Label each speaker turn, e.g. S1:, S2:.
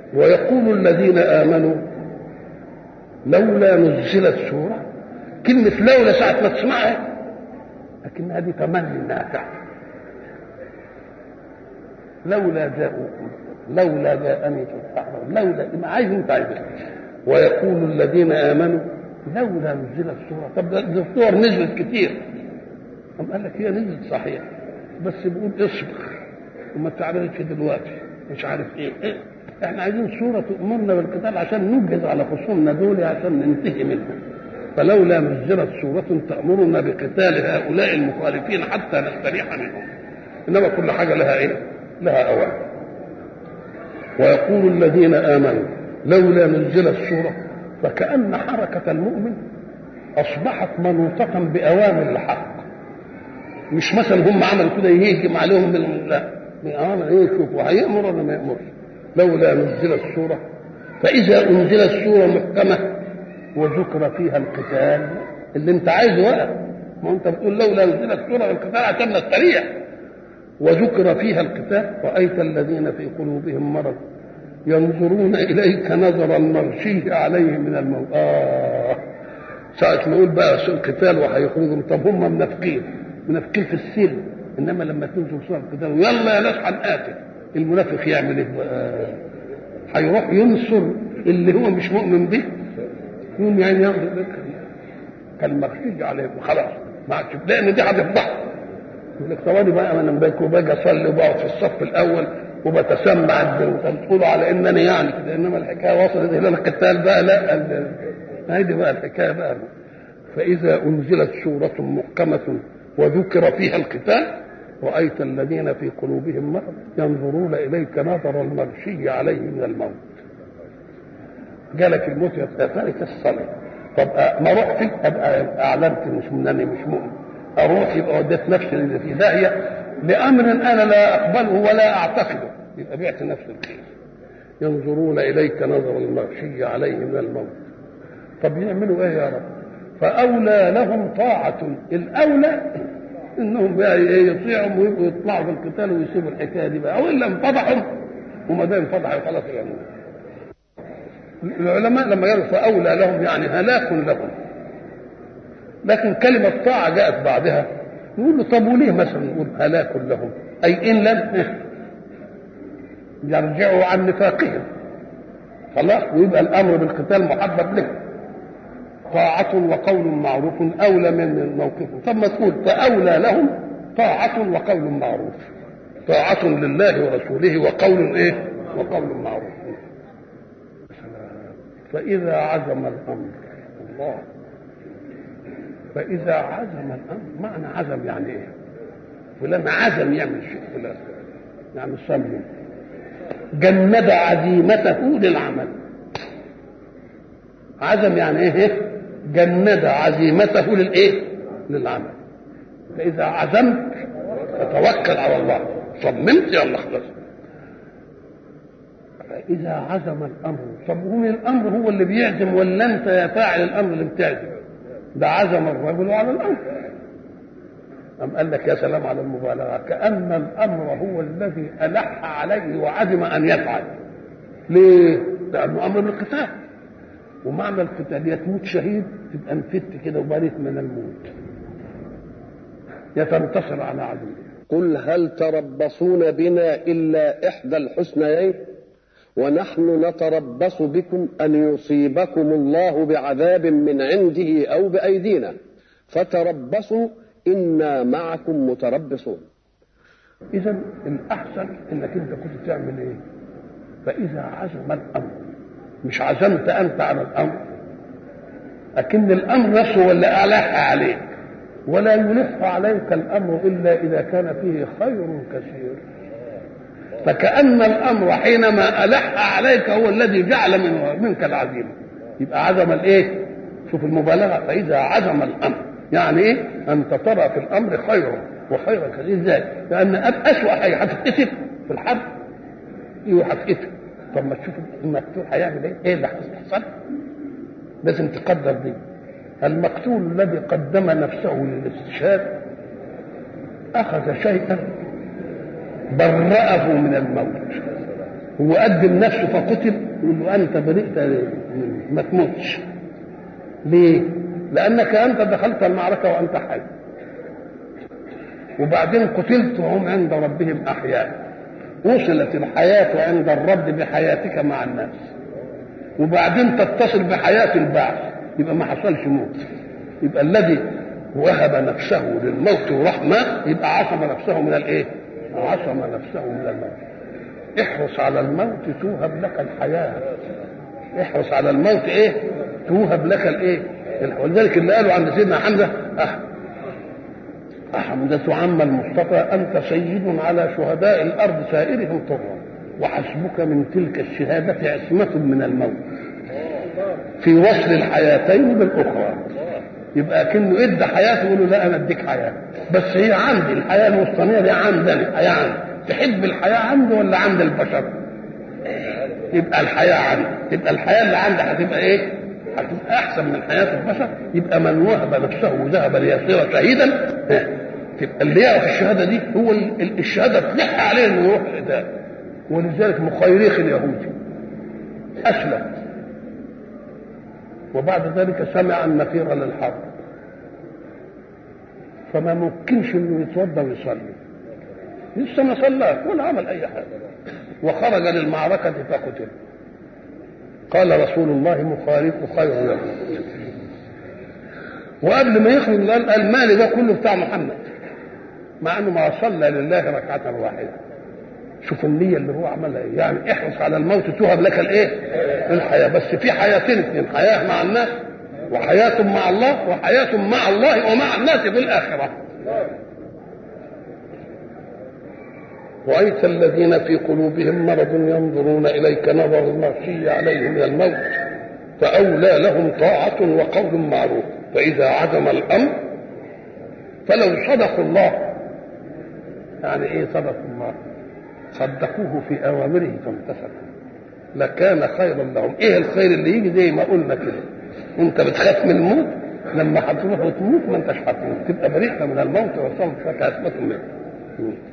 S1: ويقول الذين آمنوا لولا نزلت سورة كلمة لولا ساعة ما تسمعها لكن هذه تمني نافع لولا جاءوكم لولا جاءني سبحانه لولا ما عايز انت عايز ويقول الذين امنوا لولا نزلت سوره طب الصور نزلت كتير أم قال لك هي نزلت صحيح بس بيقول اصبر وما تعرفش دلوقتي مش عارف ايه, إيه؟ احنا عايزين سوره تامرنا بالقتال عشان نجهز على خصومنا دول عشان ننتهي منهم فلولا نزلت سورة تأمرنا بقتال هؤلاء المخالفين حتى نستريح منهم إنما كل حاجة لها إيه؟ لها أوان ويقول الذين آمنوا لولا نزلت سورة فكأن حركة المؤمن أصبحت منوطة بأوامر الحق مش مثلا هم عملوا كده يهجم عليهم من لا بأوامر إيه شوفوا هيأمر ولا ما يأمرش لولا نزلت سورة فإذا أنزلت سورة محكمة وذكر فيها القتال اللي انت عايزه بقى ما انت بتقول لولا نزلت سوره القتال عشان نستريح وذكر فيها القتال رايت الذين في قلوبهم مرض ينظرون اليك نظر المغشي عليه من الموت اه ساعة ما يقول بقى القتال وهيخرجوا طب هم منافقين منافقين في السلم انما لما تنزل سوره القتال يلا يا ناس هنقاتل المنافق يعمل ايه بقى؟ هيروح ينصر اللي هو مش مؤمن به يقوم يعني ياخد كان مغشي عليه خلاص ما عادش لان دي هتفضح يقول لك ثواني بقى انا باجي وباجي اصلي وبقعد في الصف الاول وبتسمع تقولوا على انني يعني كده انما الحكايه وصلت الى القتال بقى لا هذه بقى الحكايه بقى فاذا انزلت سوره محكمه وذكر فيها القتال رايت الذين في قلوبهم مرض ينظرون اليك نظر المغشي عليه من الموت جالك الموت يتارك الصلاة طب ما رحت ابقى اعلنت مش انني مش مؤمن اروح يبقى وديت نفسي اللي في داهيه لامر انا لا اقبله ولا اعتقده يبقى بعت نفس الخير ينظرون اليك نظر المغشي عليه من الموت طب يعملوا ايه يا رب فاولى لهم طاعه الاولى انهم بقى يطيعوا ويبقوا يطلعوا في القتال ويسيبوا الحكايه دي بقى او الا انفضحوا وما دام انفضحوا خلاص يعني العلماء لما قالوا فأولى لهم يعني هلاك لهم لكن كلمة طاعة جاءت بعدها نقول له طب وليه مثلا نقول هلاك لهم أي إن لم يرجعوا عن نفاقهم خلاص ويبقى الأمر بالقتال محبب لهم طاعة وقول معروف أولى من موقفهم طب ما تقول فأولى لهم طاعة وقول معروف طاعة لله ورسوله وقول إيه وقول معروف فإذا عزم الأمر الله فإذا عزم الأمر معنى عزم يعني إيه؟ فلان عزم يعمل شيء فلان يعني صمم جند عزيمته للعمل عزم يعني ايه جند عزيمته للايه للعمل فاذا عزمت فتوكل على الله صممت يلا خلاص إذا عزم الأمر طب هو الأمر هو اللي بيعزم ولا أنت يا فاعل الأمر اللي بتعزم ده عزم الرجل على الأمر أم قال لك يا سلام على المبالغة كأن الأمر هو الذي ألح عليه وعزم أن يفعل ليه؟ لأنه أمر بالقتال ومعنى القتال يا تموت شهيد تبقى انفت كده وبريت من الموت يا تنتصر على عدوك
S2: قل هل تربصون بنا إلا إحدى الحسنيين ونحن نتربص بكم أن يصيبكم الله بعذاب من عنده أو بأيدينا فتربصوا إنا معكم متربصون
S1: إذا الأحسن إنك أنت كنت تعمل إيه؟ فإذا عزم الأمر مش عزمت أنت على الأمر لكن الأمر نفسه هو اللي ألح عليك ولا يلح عليك الأمر إلا إذا كان فيه خير كثير فكأن الأمر حينما ألح عليك هو الذي جعل من منك العزيمة يبقى عزم الإيه؟ شوف المبالغة فإذا عزم الأمر يعني إيه؟ أنت ترى في الأمر خيرا وخيرا كثير إزاي؟ لأن أسوأ حاجة هتتقتل في الحرب إيه هتتقتل طب ما تشوف المقتول هيعمل إيه؟ إيه اللي هيحصل؟ لازم تقدر دي المقتول الذي قدم نفسه للاستشهاد أخذ شيئا برأه من الموت هو قدم نفسه فقتل يقول له انت برئت ما تموتش ليه؟ لانك انت دخلت المعركه وانت حي وبعدين قتلت وهم عند ربهم احياء وصلت الحياه عند الرب بحياتك مع الناس وبعدين تتصل بحياه البعث يبقى ما حصلش موت يبقى الذي وهب نفسه للموت ورحمه يبقى عصم نفسه من الايه؟ عصم نفسه من الموت احرص على الموت توهب لك الحياه احرص على الموت ايه؟ توهب لك الايه؟ ولذلك اللي قالوا عند سيدنا حمزه أه أحمدة عم المصطفى أنت سيد على شهداء الأرض سائرهم طرا وحسبك من تلك الشهادة عصمة من الموت في وصل الحياتين بالأخرى يبقى كأنه ادى حياته يقول له لا أنا أديك حياة بس هي عندي الحياة الوسطانية دي عندنا الحياة عندي تحب الحياة عندي ولا عند البشر؟ يبقى الحياة عندي تبقى الحياة اللي عندي هتبقى إيه؟ هتبقى احسن من حياه البشر يبقى من وهب نفسه وذهب ليصير شهيدا تبقى اللي يعرف الشهاده دي هو الشهاده تلح عليه انه يروح الاداء ولذلك مخيريخ اليهودي اسلم وبعد ذلك سمع النفير للحرب فما ممكنش انه يتوضا ويصلي لسه ما صلاش ولا عمل اي حاجه وخرج للمعركه فقتل قال رسول الله مخالف خير له وقبل ما يخرج قال المال ده كله بتاع محمد مع انه ما صلى لله ركعه واحده شوف النيه اللي هو عملها ايه يعني احرص على الموت توهب لك الايه الحياه بس في حياتين اثنين حياه مع الناس وحياه مع الله وحياه مع الله ومع الناس في الاخره رأيت الذين في قلوبهم مرض ينظرون إليك نظر المغشي عليه من الموت فأولى لهم طاعة وقول معروف فإذا عزم الأمر فلو صدقوا الله يعني إيه صدقوا الله صدقوه في أوامره فامتثلوا لكان خيرا لهم إيه الخير اللي يجي زي ما قلنا كده أنت بتخاف من الموت لما هتروح وتموت ما انتش هتموت تبقى بريئة من الموت وصلت لك عصمة منه